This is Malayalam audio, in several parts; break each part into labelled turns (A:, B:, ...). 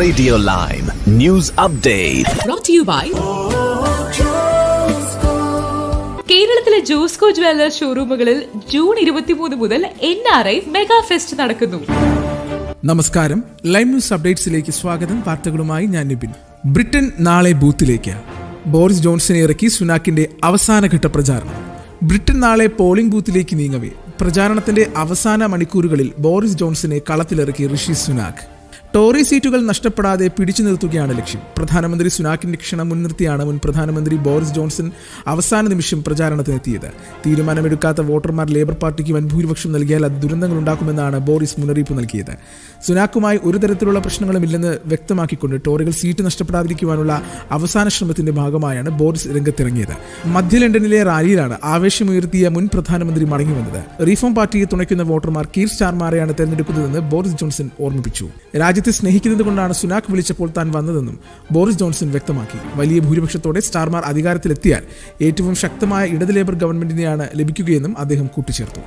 A: Radio Lime News Update.
B: brought to you by കേരളത്തിലെ ജോസ്കോ ജ്വല്ലേഴ്സ് ഷോറൂമുകളിൽ ജൂൺ ഇരുപത്തിമൂന്ന് മുതൽ N R I mega fest നടക്കുന്നു
C: നമസ്കാരം ലൈവ് ന്യൂസ് അപ്ഡേറ്റ്സിലേക്ക് സ്വാഗതം വാർത്തകളുമായി ഞാൻ നിബിൻ ബ്രിട്ടൻ നാളെ ബൂത്തിലേക്ക് ബോറിസ് ജോൺസനെ ഇറക്കി സുനാക്കിന്റെ അവസാനഘട്ട പ്രചാരണം ബ്രിട്ടൻ നാളെ പോളിംഗ് ബൂത്തിലേക്ക് നീങ്ങവേ പ്രചാരണത്തിന്റെ അവസാന മണിക്കൂറുകളിൽ ബോറിസ് ജോൺസനെ കളത്തിലിറക്കി ഋഷി സുനാക്ക് ടോറി സീറ്റുകൾ നഷ്ടപ്പെടാതെ പിടിച്ചു നിർത്തുകയാണ് ലക്ഷ്യം പ്രധാനമന്ത്രി സുനാക്കിന്റെ ക്ഷണം മുൻനിർത്തിയാണ് മുൻ പ്രധാനമന്ത്രി ബോറിസ് ജോൺസൺ അവസാന നിമിഷം പ്രചാരണത്തിനെത്തിയത് തീരുമാനമെടുക്കാത്ത വോട്ടർമാർ ലേബർ പാർട്ടിക്ക് വൻ ഭൂരിപക്ഷം നൽകിയാൽ അത് ദുരന്തങ്ങൾ ഉണ്ടാക്കുമെന്നാണ് ബോറിസ് മുന്നറിയിപ്പ് നൽകിയത് സുനാക്കുമായി ഒരു തരത്തിലുള്ള പ്രശ്നങ്ങളുമില്ലെന്ന് വ്യക്തമാക്കിക്കൊണ്ട് ടോറികൾ സീറ്റ് നഷ്ടപ്പെടാതിരിക്കുവാനുള്ള അവസാന ശ്രമത്തിന്റെ ഭാഗമായാണ് ബോറിസ് രംഗത്തിറങ്ങിയത് മധ്യ ലണ്ടനിലെ റാലിയിലാണ് ആവേശമുയർത്തിയ മുൻ പ്രധാനമന്ത്രി മടങ്ങി വന്നത് റീഫോം പാർട്ടിയെ തുണയ്ക്കുന്ന വോട്ടർമാർ കീർ സ്റ്റാർമാരെയാണ് തെരഞ്ഞെടുക്കുന്നതെന്ന് ബോറിസ് ജോൺസൺ ഓർമ്മിപ്പിച്ചു രാജ്യത്തെ സ്നേഹിക്കുന്നത് കൊണ്ടാണ് സുനാക് വിളിച്ചപ്പോൾ താൻ വന്നതെന്നും ബോറിസ് ജോൺസൺ വ്യക്തമാക്കി വലിയ ഭൂരിപക്ഷത്തോടെ സ്റ്റാർമാർ അധികാരത്തിലെത്തിയാൽ ഏറ്റവും ശക്തമായ ഇടത് ലേബർ ഗവൺമെന്റിനെയാണ് ലഭിക്കുകയെന്നും അദ്ദേഹം കൂട്ടിച്ചേർത്തു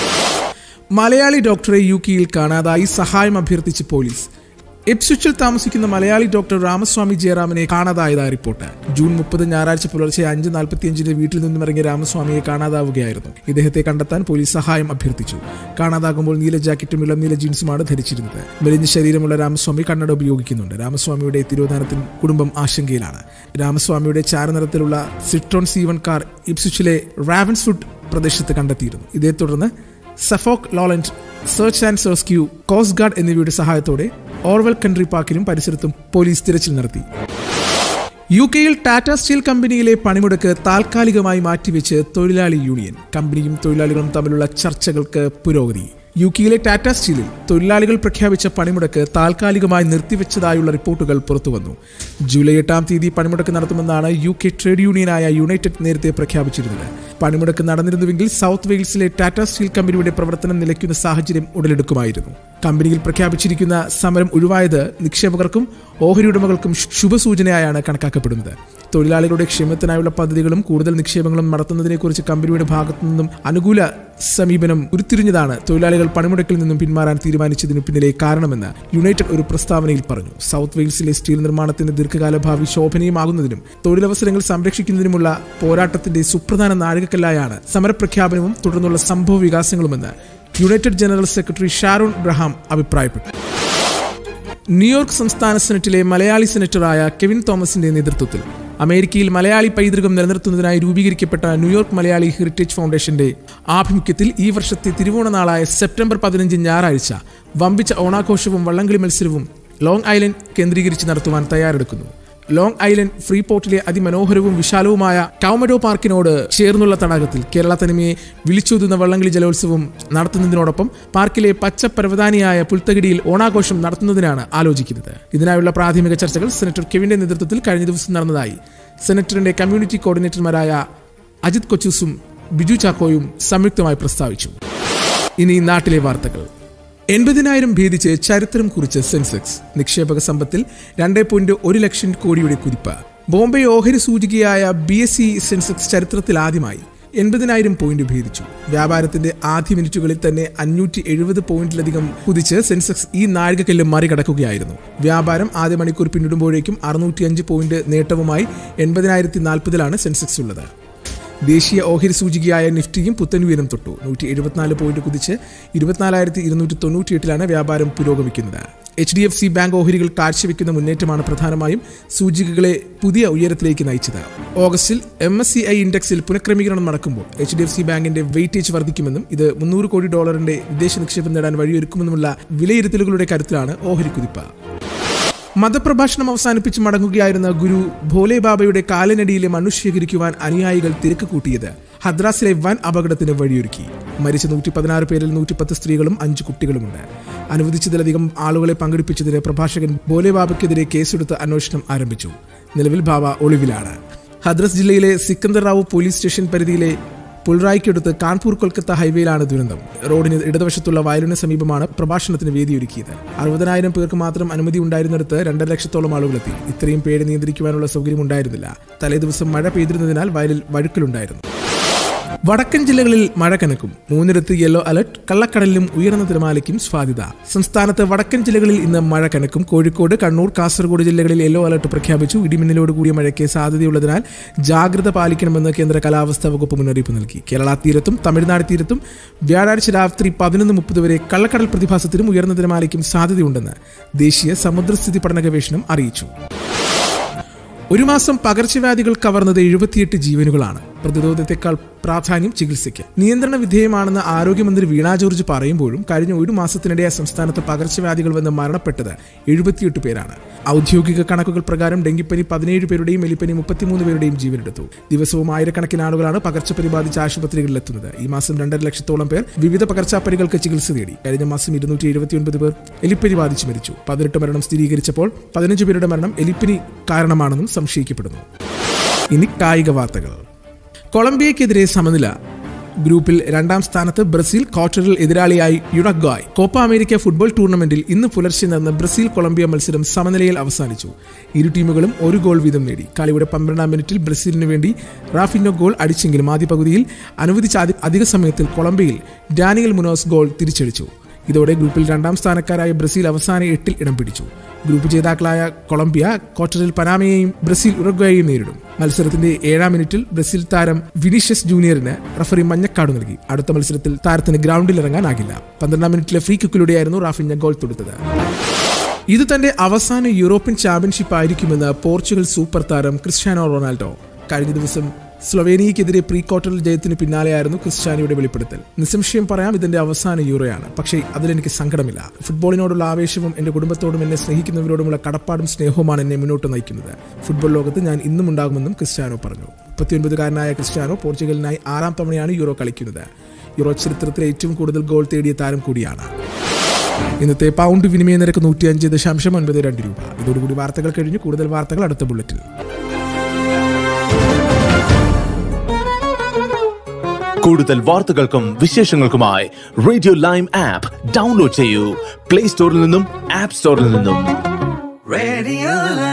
C: മലയാളി ഡോക്ടറെ യു കെയിൽ കാണാതായി സഹായം അഭ്യർത്ഥിച്ച് പോലീസ് എപ്സുച്ചിൽ താമസിക്കുന്ന മലയാളി ഡോക്ടർ രാമസ്വാമി ജയറാമിനെ കാണാതായതായി റിപ്പോർട്ട് ജൂൺ മുപ്പത് ഞായറാഴ്ച പുലർച്ചെ അഞ്ച് നാൽപ്പത്തിയഞ്ചിന് വീട്ടിൽ നിന്നും ഇറങ്ങിയ രാമസ്വാമിയെ കാണാതാവുകയായിരുന്നു ഇദ്ദേഹത്തെ കണ്ടെത്താൻ പോലീസ് സഹായം അഭ്യർത്ഥിച്ചു കാണാതാകുമ്പോൾ നീല ജാക്കറ്റും ഇളം നീല ജീൻസുമാണ് ധരിച്ചിരുന്നത് മെലിഞ്ഞ ശരീരമുള്ള രാമസ്വാമി കണ്ണട ഉപയോഗിക്കുന്നുണ്ട് രാമസ്വാമിയുടെ തിരോധാനത്തിൽ കുടുംബം ആശങ്കയിലാണ് രാമസ്വാമിയുടെ ചാരനിറത്തിലുള്ള സിട്രോൺ സീവൺ കാർ ഇപ്സുച്ചിലെ റാവൻസ്ഫുഡ് പ്രദേശത്ത് കണ്ടെത്തിയിരുന്നു ഇതേ തുടർന്ന് Suffolk lowland search and rescue coast guard എന്നിവയുടെ സഹായത്തോടെ ഓർവൽ കൺട്രി പാർക്കിലും പരിസരത്തും പോലീസ് തിരച്ചിൽ നടത്തി യു കെയിൽ ടാറ്റ സ്റ്റീൽ കമ്പനിയിലെ പണിമുടക്ക് താൽക്കാലികമായി മാറ്റിവെച്ച് തൊഴിലാളി യൂണിയൻ കമ്പനിയും തൊഴിലാളികളും തമ്മിലുള്ള ചർച്ചകൾക്ക് പുരോഗതി യു കെയിലെ ടാറ്റ സ്റ്റീലിൽ തൊഴിലാളികൾ പ്രഖ്യാപിച്ച പണിമുടക്ക് താൽക്കാലികമായി നിർത്തിവെച്ചതായുള്ള റിപ്പോർട്ടുകൾ പുറത്തുവന്നു ജൂലൈ എട്ടാം തീയതി പണിമുടക്ക് നടത്തുമെന്നാണ് യു കെ ട്രേഡ് യൂണിയനായ യുണൈറ്റഡ് നേരത്തെ പ്രഖ്യാപിച്ചിരുന്നത് പണിമുടക്ക് നടന്നിരുന്നുവെങ്കിൽ സൗത്ത് വെയിൽസിലെ ടാറ്റ സ്റ്റീൽ കമ്പനിയുടെ പ്രവർത്തനം നിലയ്ക്കുന്ന സാഹചര്യം ഉടലെടുക്കുമായിരുന്നു കമ്പനിയിൽ പ്രഖ്യാപിച്ചിരിക്കുന്ന സമരം ഒഴിവായത് നിക്ഷേപകർക്കും ഓഹരി ഉടമകൾക്കും ശുഭസൂചനയായാണ് കണക്കാക്കപ്പെടുന്നത് തൊഴിലാളികളുടെ ക്ഷേമത്തിനായുള്ള പദ്ധതികളും കൂടുതൽ നിക്ഷേപങ്ങളും നടത്തുന്നതിനെക്കുറിച്ച് കമ്പനിയുടെ ഭാഗത്തു നിന്നും അനുകൂല സമീപനം ഉരുത്തിരിഞ്ഞതാണ് തൊഴിലാളികൾ പണിമുടക്കിൽ നിന്നും പിന്മാറാൻ തീരുമാനിച്ചതിനു പിന്നിലെ കാരണമെന്ന് യുണൈറ്റഡ് ഒരു പ്രസ്താവനയിൽ പറഞ്ഞു സൗത്ത് വെയിൽസിലെ സ്റ്റീൽ നിർമ്മാണത്തിന്റെ ദീർഘകാല ഭാവി ശോഭനീയമാകുന്നതിനും തൊഴിലവസരങ്ങൾ സംരക്ഷിക്കുന്നതിനുമുള്ള പോരാട്ടത്തിന്റെ സുപ്രധാന നാഴികക്കല്ലായാണ് സമരപ്രഖ്യാപനവും തുടർന്നുള്ള സംഭവ വികാസങ്ങളുമെന്ന് United general secretary Sharon Graham അഭിപ്രായപ്പെട്ടു ന്യൂയോർക്ക് സംസ്ഥാന സെനറ്റിലെ മലയാളി സെനറ്ററായ കെവിൻ തോമസിന്റെ നേതൃത്വത്തിൽ അമേരിക്കയിൽ മലയാളി പൈതൃകം നിലനിർത്തുന്നതിനായി രൂപീകരിക്കപ്പെട്ട ന്യൂയോർക്ക് മലയാളി ഹെറിറ്റേജ് ഫൗണ്ടേഷന്റെ ആഭിമുഖ്യത്തിൽ ഈ വർഷത്തെ തിരുവോണനാളായ സെപ്റ്റംബർ പതിനഞ്ച് ഞായറാഴ്ച വമ്പിച്ച ഓണാഘോഷവും വള്ളംകളി മത്സരവും ലോങ് ഐലൻഡ് കേന്ദ്രീകരിച്ച് നടത്തുവാൻ തയ്യാറെടുക്കുന്നു ലോങ് ഐലൻഡ് ഫ്രീ പോർട്ടിലെ അതിമനോഹരവും വിശാലവുമായ ടൗമഡോ പാർക്കിനോട് ചേർന്നുള്ള തടാകത്തിൽ കേരള തനിമയെ വിളിച്ചോതുന്ന വള്ളംകളി ജലോത്സവം നടത്തുന്നതിനോടൊപ്പം പാർക്കിലെ പച്ച പരവതാനിയായ പുൽത്തകിടിയിൽ ഓണാഘോഷം നടത്തുന്നതിനാണ് ആലോചിക്കുന്നത് ഇതിനായുള്ള പ്രാഥമിക ചർച്ചകൾ സെനറ്റർ കെവിന്റെ നേതൃത്വത്തിൽ കഴിഞ്ഞ ദിവസം നടന്നതായി സെനറ്ററിന്റെ കമ്മ്യൂണിറ്റി കോർഡിനേറ്റർമാരായ അജിത് കൊച്ചൂസും ബിജു ചാക്കോയും സംയുക്തമായി പ്രസ്താവിച്ചു ഇനി നാട്ടിലെ വാർത്തകൾ എൺപതിനായിരം ഭേദിച്ച് ചരിത്രം കുറിച്ച് സെൻസെക്സ് നിക്ഷേപക സമ്പത്തിൽ രണ്ട് പോയിന്റ് ഒരു ലക്ഷം കോടിയുടെ കുതിപ്പ് ബോംബെ ഓഹരി സൂചികയായ ബി എസ് സി സെൻസെക്സ് ചരിത്രത്തിൽ ആദ്യമായി എൺപതിനായിരം പോയിന്റ് ഭേദിച്ചു വ്യാപാരത്തിന്റെ ആദ്യ മിനിറ്റുകളിൽ തന്നെ അഞ്ഞൂറ്റി എഴുപത് പോയിന്റിലധികം കുതിച്ച് സെൻസെക്സ് ഈ നാഴികക്കല്ല് മറികടക്കുകയായിരുന്നു വ്യാപാരം ആദ്യ മണിക്കൂർ പിന്നിടുമ്പോഴേക്കും അറുന്നൂറ്റിയഞ്ച് പോയിന്റ് നേട്ടവുമായി എൺപതിനായിരത്തി നാൽപ്പതിലാണ് സെൻസെക്സ് ഉള്ളത് ദേശീയ ഓഹരി സൂചികയായ നിഫ്റ്റിയും പുത്തൻ ഉയരം തൊട്ടു നൂറ്റി എഴുപത്തിനാല് പോയിന്റ് കുതിച്ച് ഇരുപത്തിനാലായിരത്തി ഇരുന്നൂറ്റി തൊണ്ണൂറ്റിയെട്ടിലാണ് വ്യാപാരം പുരോഗമിക്കുന്നത് H D F C bank ഓഹരികൾ കാഴ്ചവെക്കുന്ന മുന്നേറ്റമാണ് പ്രധാനമായും സൂചികകളെ പുതിയ ഉയരത്തിലേക്ക് നയിച്ചത് ഓഗസ്റ്റിൽ എം എസ് സി ഐ ഇൻഡെക്സിൽ പുനഃക്രമീകരണം നടക്കുമ്പോൾ എച്ച് ഡി എഫ് സി ബാങ്കിന്റെ വെയിറ്റേജ് വർദ്ധിക്കുമെന്നും ഇത് മുന്നൂറ് കോടി ഡോളറിന്റെ വിദേശ നിക്ഷേപം നേടാൻ വഴിയൊരുക്കുമെന്നുമുള്ള വിലയിരുത്തലുകളുടെ കരുത്തിലാണ് ഓഹരി കുതിപ്പ് മതപ്രഭാഷണം അവസാനിപ്പിച്ച് മടങ്ങുകയായിരുന്ന ഗുരു ഭോലെ ബാബയുടെ കാലിനടിയിലെ മണ്ണു ശേഖരിക്കുവാൻ അനുയായികൾ തിരക്ക് കൂട്ടിയത് ഹദ്രാസിലെ വൻ അപകടത്തിന് വഴിയൊരുക്കി മരിച്ച നൂറ്റി പതിനാറ് പേരിൽ നൂറ്റിപ്പത്ത് സ്ത്രീകളും അഞ്ച് കുട്ടികളുമുണ്ട് അനുവദിച്ചതിലധികം ആളുകളെ പങ്കെടുപ്പിച്ചതിന് പ്രഭാഷകൻ ഭോലെ ബാബയ്ക്കെതിരെ കേസെടുത്ത് അന്വേഷണം ആരംഭിച്ചു നിലവിൽ ബാബ ഒളിവിലാണ് ഹദ്രസ് ജില്ലയിലെ സിക്കന്ദർ റാവു പോലീസ് സ്റ്റേഷൻ പരിധിയിലെ പുൽറായ്ക്കടുത്ത് കാൺപൂർ കൊൽക്കത്ത ഹൈവേയിലാണ് ദുരന്തം റോഡിന് ഇടതുവശത്തുള്ള വയലിന് സമീപമാണ് പ്രഭാഷണത്തിന് വേദിയൊരുക്കിയത് അറുപതിനായിരം പേർക്ക് മാത്രം അനുമതി ഉണ്ടായിരുന്നിടത്ത് രണ്ടര ലക്ഷത്തോളം ആളുകളെത്തി ഇത്രയും പേര് നിയന്ത്രിക്കുവാനുള്ള സൗകര്യം ഉണ്ടായിരുന്നില്ല തലേദിവസം മഴ പെയ്തിരുന്നതിനാൽ വയലിൽ വഴുക്കലുണ്ടായിരുന്നു വടക്കൻ ജില്ലകളിൽ മഴ കനക്കും മൂന്നിടത്ത് യെല്ലോ അലർട്ട് കള്ളക്കടലിലും ഉയർന്ന തിരമാലയ്ക്കും സാധ്യത സംസ്ഥാനത്ത് വടക്കൻ ജില്ലകളിൽ ഇന്ന് മഴ കനക്കും കോഴിക്കോട് കണ്ണൂർ കാസർഗോഡ് ജില്ലകളിൽ യെല്ലോ അലർട്ട് പ്രഖ്യാപിച്ചു ഇടിമിന്നലോട് കൂടിയ മഴയ്ക്ക് സാധ്യതയുള്ളതിനാൽ ജാഗ്രത പാലിക്കണമെന്ന് കേന്ദ്ര കാലാവസ്ഥാ വകുപ്പ് മുന്നറിയിപ്പ് നൽകി കേരള തീരത്തും തമിഴ്നാട് തീരത്തും വ്യാഴാഴ്ച രാത്രി പതിനൊന്ന് മുപ്പത് വരെ കള്ളക്കടൽ പ്രതിഭാസത്തിനും ഉയർന്ന തിരമാലയ്ക്കും സാധ്യതയുണ്ടെന്ന് ദേശീയ സമുദ്രസ്ഥിതി പഠന ഗവേഷണം അറിയിച്ചു ഒരു മാസം പകർച്ചവ്യാധികൾ കവർന്നത് എഴുപത്തിയെട്ട് ജീവനുകളാണ് പ്രതിരോധത്തെക്കാൾ പ്രാധാന്യം ചികിത്സയ്ക്ക് നിയന്ത്രണ വിധേയമാണെന്ന് ആരോഗ്യമന്ത്രി വീണ ജോർജ് പറയുമ്പോഴും കഴിഞ്ഞ ഒരു മാസത്തിനിടെ സംസ്ഥാനത്ത് പകർച്ചവ്യാധികൾ വന്ന് മരണപ്പെട്ടത് എഴുപത്തിയെട്ട് പേരാണ് ഔദ്യോഗിക കണക്കുകൾ പ്രകാരം ഡെങ്കിപ്പനി പതിനേഴ് പേരുടെയും എലിപ്പനി മുപ്പത്തിമൂന്ന് പേരുടെയും ജീവനെടുത്തു ദിവസവും ആയിരക്കണക്കിന് ആളുകളാണ് പകർച്ചപ്പനി ബാധിച്ച ആശുപത്രികളിൽ എത്തുന്നത് ഈ മാസം രണ്ടര ലക്ഷത്തോളം പേർ വിവിധ പകർച്ചപ്പനികൾക്ക് ചികിത്സ തേടി കഴിഞ്ഞ മാസം ഇരുന്നൂറ്റി എഴുപത്തിയൊൻപത് പേർ എലിപ്പനി ബാധിച്ച് മരിച്ചു പതിനെട്ട് മരണം സ്ഥിരീകരിച്ചപ്പോൾ പതിനഞ്ച് പേരുടെ മരണം എലിപ്പനി കാരണമാണെന്നും സംശയിക്കപ്പെടുന്നു ഇനി കായിക വാർത്തകൾ കൊളംബിയക്കെതിരെ സമനില ഗ്രൂപ്പിൽ രണ്ടാം സ്ഥാനത്ത് ബ്രസീൽ ക്വാർട്ടറിൽ എതിരാളിയായി യുറഗ്വായ് കോപ്പ അമേരിക്ക ഫുട്ബോൾ ടൂർണമെന്റിൽ ഇന്ന് പുലർച്ചെ നടന്ന ബ്രസീൽ കൊളംബിയ മത്സരം സമനിലയിൽ അവസാനിച്ചു ഇരു ടീമുകളും ഒരു ഗോൾ വീതം നേടി കളിയുടെ പന്ത്രണ്ടാം മിനിറ്റിൽ ബ്രസീലിന് വേണ്ടി റാഫിനോ ഗോൾ അടിച്ചെങ്കിലും ആദ്യ പകുതിയിൽ അനുവദിച്ച അധി- അധിക സമയത്തിൽ കൊളംബിയയിൽ ഡാനിയൽ മുനോസ് ഗോൾ തിരിച്ചടിച്ചു ഇതോടെ ഗ്രൂപ്പിൽ രണ്ടാം സ്ഥാനക്കാരായ ബ്രസീൽ അവസാന എട്ടിൽ ഇടം പിടിച്ചു ഗ്രൂപ്പ് ജേതാക്കളായ കൊളംബിയ ക്വാർട്ടറിൽ പനാമയെയും ബ്രസീൽ ഉറുഗ്വേയെയും നേരിടും മത്സരത്തിന്റെ ഏഴാം മിനിറ്റിൽ ബ്രസീൽ താരം വിനീഷ്യസ് ജൂനിയറിന് റഫറി മഞ്ഞക്കാട് നൽകി അടുത്ത മത്സരത്തിൽ താരത്തിന് ഗ്രൗണ്ടിൽ ഇറങ്ങാനാകില്ല പന്ത്രണ്ടാം മിനിറ്റിലെ ഫ്രീ കിക്കിലൂടെയായിരുന്നു റാഫിഞ്ഞ ഗോൾ തൊടുത്തത് ഇത് തന്റെ അവസാന യൂറോപ്യൻ ചാമ്പ്യൻഷിപ്പ് ആയിരിക്കുമെന്ന് പോർച്ചുഗൽ സൂപ്പർ താരം ക്രിസ്ത്യാനോ റൊണാൾഡോ കഴിഞ്ഞ ദിവസം സ്ലൊവേനിയക്കെതിരെ പ്രീ ക്വാർട്ടറിൽ ജയത്തിന് പിന്നാലെയായിരുന്നു ക്രിസ്ത്യാനിയുടെ വെളിപ്പെടുത്തൽ നിസ്സംശയം പറയാം ഇതിന്റെ അവസാന യൂറോയാണ് പക്ഷേ അതിലെനിക്ക് സങ്കടമില്ല ഫുട്ബോളിനോടുള്ള ആവേശവും എന്റെ കുടുംബത്തോടും എന്നെ സ്നേഹിക്കുന്നവരോടുമുള്ള കടപ്പാടും സ്നേഹവുമാണ് എന്നെ മുന്നോട്ട് നയിക്കുന്നത് ഫുട്ബോൾ ലോകത്ത് ഞാൻ ഇന്നും ഉണ്ടാകുമെന്നും ക്രിസ്ത്യാനോ പറഞ്ഞു മുപ്പത്തിയൊൻപതുകാരനായ ക്രിസ്ത്യാനോ പോർച്ചുഗലിനായി ആറാം തവണയാണ് യൂറോ കളിക്കുന്നത് യൂറോ ചരിത്രത്തിലെ ഏറ്റവും കൂടുതൽ ഗോൾ തേടിയ താരം കൂടിയാണ് ഇന്നത്തെ പൗണ്ട് വിനിമയ നിരക്ക് നൂറ്റി അഞ്ച് ദശാംശം ഒൻപത് രണ്ട് രൂപ ഇതോടുകൂടി വാർത്തകൾ കഴിഞ്ഞു കൂടുതൽ വാർത്തകൾ അടുത്ത ബുള്ളറ്റിൽ
A: കൂടുതൽ വാർത്തകൾക്കും വിശേഷങ്ങൾക്കുമായി റേഡിയോ ലൈം ആപ്പ് ഡൗൺലോഡ് ചെയ്യൂ പ്ലേ സ്റ്റോറിൽ നിന്നും ആപ്പ് സ്റ്റോറിൽ നിന്നും
D: Radio Lab.